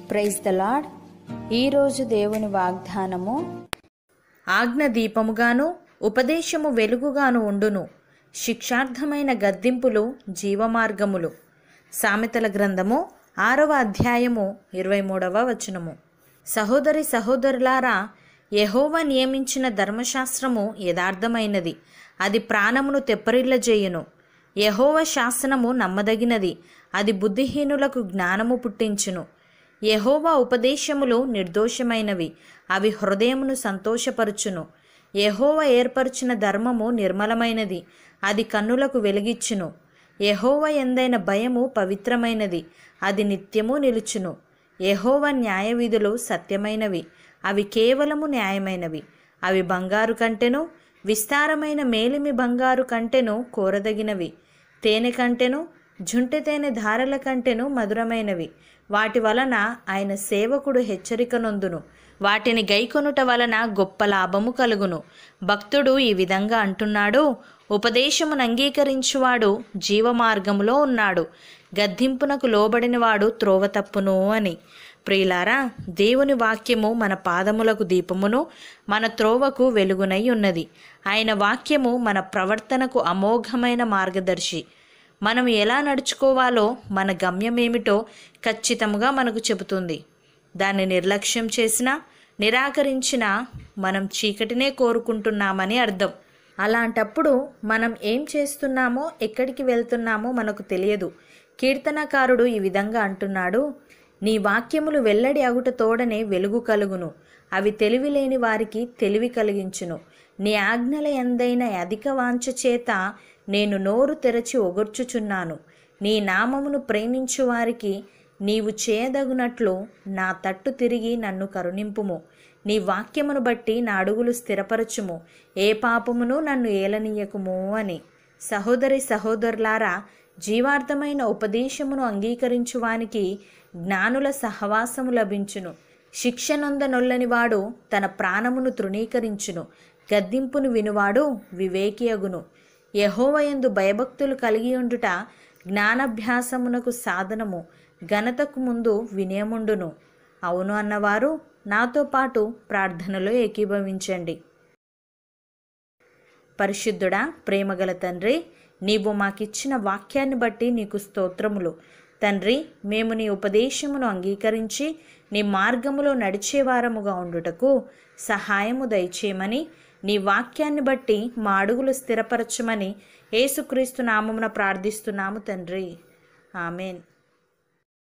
praise the lord ఈరోజు దేవుని వాగ్దానము ఆజ్ఞ దీపముగాను ఉపదేశము వెలుగుగాను ఉండును శిక్షార్థమైన గద్దింపులు జీవమార్గములు సామెతల గ్రంథము ఆరవ అధ్యాయము ఇరవై మూడవ వచనము సహోదరి సహోదరులారా యెహోవా నియమించిన ధర్మశాస్త్రము యథార్థమైనది అది ప్రాణమును తెప్పరిల్లజేయును యెహోవ శాసనము నమ్మదగినది అది బుద్ధిహీనులకు జ్ఞానము పుట్టించును యెహోవా ఉపదేశములు నిర్దోషమైనవి అవి హృదయమును సంతోషపరుచును యెహోవా ఏర్పరిచిన ధర్మము నిర్మలమైనది అది కన్నులకు వెలిగిచ్చును యెహోవా ఎందైన భయము పవిత్రమైనది అది నిత్యము నిలుచును యెహోవా న్యాయవిధులు సత్యమైనవి అవి కేవలము న్యాయమైనవి అవి బంగారు కంటెను విస్తారమైన మేలిమి బంగారు కంటెను కోరదగినవి తేనె కంటెను జుంటె తేనె ధారల కంటెను మధురమైనవి వాటి వలన ఆయన సేవకుడు హెచ్చరిక నొందును వాటిని గైకొనుట వలన గొప్ప లాభము కలుగును భక్తుడు ఈ విధంగా అంటున్నాడు ఉపదేశమును అంగీకరించువాడు జీవమార్గములో ఉన్నాడు గద్దింపునకు లోబడినవాడు త్రోవ తప్పును అని ప్రియులారా దేవుని వాక్యము మన పాదములకు దీపమును మన త్రోవకు వెలుగునై ఉన్నది ఆయన వాక్యము మన ప్రవర్తనకు అమోఘమైన మార్గదర్శి మనం ఎలా నడుచుకోవాలో మన గమ్యమేమిటో ఖచ్చితముగా మనకు చెబుతుంది దాన్ని నిర్లక్ష్యం చేసినా నిరాకరించినా మనం చీకటినే కోరుకుంటున్నామని అర్థం అలాంటప్పుడు మనం ఏం చేస్తున్నామో ఎక్కడికి వెళ్తున్నామో మనకు తెలియదు కీర్తనకారుడు ఈ విధంగా అంటున్నాడు నీ వాక్యములు వెల్లడి అగుట తోడనే వెలుగు కలుగును అవి తెలివి లేని వారికి తెలివి కలిగించును నీ ఆజ్ఞల ఎందైన అధిక వాంఛ చేత నేను నోరు తెరచి ఒగర్చుచున్నాను నీ నామమును ప్రేమించు వారికి నీవు చేయదగునట్లు నా తట్టు తిరిగి నన్ను కరుణింపుము నీ వాక్యమును బట్టి నా అడుగులు స్థిరపరచుము ఏ పాపమును నన్ను ఏలనీయకుము అని సహోదరి సహోదరులారా జీవార్థమైన ఉపదేశమును అంగీకరించువానికి జ్ఞానుల సహవాసము లభించును శిక్షనొందనొల్లని వాడు తన ప్రాణమును తృణీకరించును గద్దింపును వినువాడు వివేకియగును యహోవయందు భయభక్తులు కలిగి ఉండుట జ్ఞానాభ్యాసమునకు సాధనము ఘనతకు ముందు వినయముండును అవును అన్నవారు నాతో పాటు ప్రార్థనలో ఏకీభవించండి పరిశుద్ధుడా ప్రేమగల తండ్రి నీవు మాకిచ్చిన వాక్యాన్ని బట్టి నీకు స్తోత్రములు తండ్రి మేము నీ ఉపదేశమును అంగీకరించి నీ మార్గములో నడిచేవారముగా ఉండుటకు సహాయము దయచేయమని నీ వాక్యాన్ని బట్టి మా అడుగులు స్థిరపరచమని యేసుక్రీస్తు నామమున ప్రార్థిస్తున్నాము తండ్రి ఆమెన్